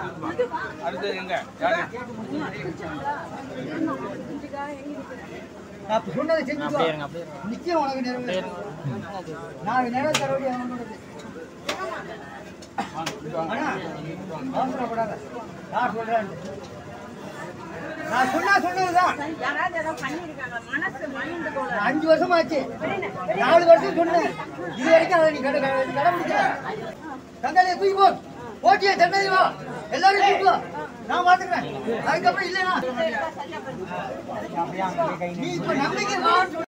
அடுத்தது எங்க யாரு நான் இப்ப சொன்னதை செஞ்சுக்கோ நிச்சயம் உனக்கு நிறைவேறும் நான் நிறைவேற்ற வேண்டிய அவனோடது. அண்ணா, அவசரப்படாத. நான் சொல்றேன் நான் சொன்னா சொன்னதுதான் யாராவது ஏதோ பண்ணியிருக்காங்க மனசு மைண்டு போல நான் அஞ்சு வருஷம் ஆச்சு நாலு வருஷம் சொன்னேன் இது வரைக்கும் அதை நீ கடை கடைபிடிக்கல தங்காளியை தூக்கி போ போட்டியை தென்னை வா எல்லாரும் தூக்கி வா நான் பாத்துக்கிறேன் அதுக்கப்புறம் இல்லைனா நீ இப்ப நம்பிக்கை வா